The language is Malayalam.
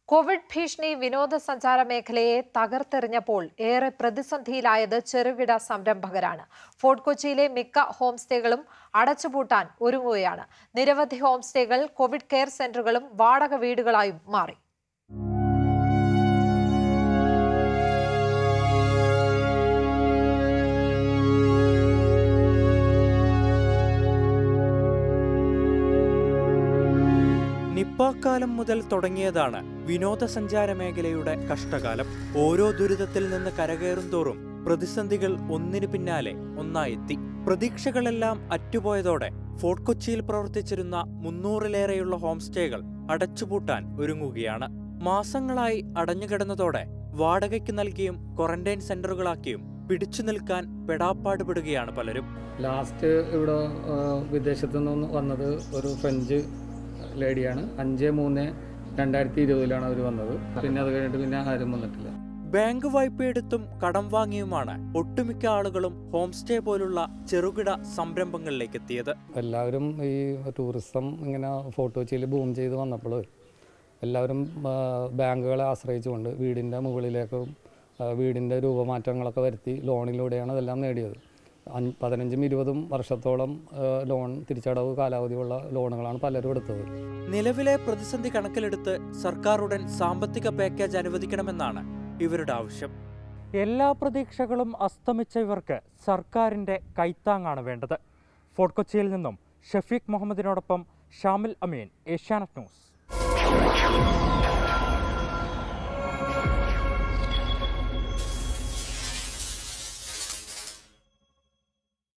കോവിഡ് ഭീഷണി വിനോദസഞ്ചാര മേഖലയെ തകർത്തെറിഞ്ഞപ്പോൾ ഏറെ പ്രതിസന്ധിയിലായത് ചെറുകിട സംരംഭകരാണ് ഫോർട്ട് കൊച്ചിയിലെ മിക്ക ഹോം സ്റ്റേകളും അടച്ചുപൂട്ടാൻ ഒരുങ്ങുകയാണ് നിരവധി ഹോം സ്റ്റേകൾ കോവിഡ് കെയർ സെന്ററുകളും വാടക വീടുകളായും മാറി നിപ്പ കാലം മുതൽ തുടങ്ങിയതാണ് വിനോദസഞ്ചാര മേഖലയുടെ കഷ്ടകാലം ഓരോ ദുരിതത്തിൽ നിന്ന് കരകയറും തോറും പ്രതിസന്ധികൾ ഒന്നിനു പിന്നാലെ ഒന്നായെത്തി പ്രതീക്ഷകളെല്ലാം അറ്റുപോയതോടെ ഫോർട്ട് കൊച്ചിയിൽ പ്രവർത്തിച്ചിരുന്ന മുന്നൂറിലേറെയുള്ള ഹോം സ്റ്റേകൾ അടച്ചുപൂട്ടാൻ ഒരുങ്ങുകയാണ് മാസങ്ങളായി അടഞ്ഞുകിടന്നതോടെ വാടകയ്ക്ക് നൽകിയും ക്വാറന്റൈൻ സെന്ററുകളാക്കിയും പിടിച്ചു നിൽക്കാൻ പെടാപ്പാടുപെടുകയാണ് പലരും ലാസ്റ്റ് ഇവിടെ ആ, വിദേശത്തു നിന്ന് വന്നത് ഒരു ഫ്രഞ്ച് ലേഡിയാണ് അഞ്ച് മൂന്ന് രണ്ടായിരത്തി ഇരുപതിലാണ് അവർ വന്നത് പിന്നെ അത് കഴിഞ്ഞിട്ട് പിന്നെ ആരും വന്നിട്ടില്ല ബാങ്ക് വായ്പയെടുത്തും കടം വാങ്ങിയുമാണ് ഒട്ടുമിക്ക ആളുകളും ഹോം സ്റ്റേ പോലുള്ള ചെറുകിട സംരംഭങ്ങളിലേക്ക് എത്തിയത് എല്ലാവരും ഈ ടൂറിസം ഇങ്ങനെ ഫോട്ടോ കൊച്ചിയിൽ ബൂം ചെയ്ത് വന്നപ്പോൾ എല്ലാവരും ആ, ബാങ്കുകളെ ആശ്രയിച്ചുകൊണ്ട് വീടിൻ്റെ മുകളിലേക്കും ആ, വീടിൻ്റെ രൂപമാറ്റങ്ങളൊക്കെ വരുത്തി ലോണിലൂടെയാണ് ഇതെല്ലാം നേടിയത് അഞ്ച് പതിനഞ്ചും ഇരുപതും വർഷത്തോളം ആ, ലോൺ തിരിച്ചടവ് കാലാവധിയുള്ള ലോണുകളാണ് പലരും എടുത്തത് നിലവിലെ പ്രതിസന്ധി കണക്കിലെടുത്ത് സർക്കാർ ഉടൻ സാമ്പത്തിക പാക്കേജ് അനുവദിക്കണമെന്നാണ് ഇവരുടെ ആവശ്യം എല്ലാ പ്രതീക്ഷകളും അസ്തമിച്ച ഇവർക്ക് സർക്കാരിന്റെ കൈത്താങ്ങാണ് വേണ്ടത് ഫോർട്ട് കൊച്ചിയിൽ നിന്നും ഷഫീഖ് മുഹമ്മദിനോടൊപ്പം ഷാമിൽ അമീൻ ഏഷ്യാനെറ്റ് ന്യൂസ്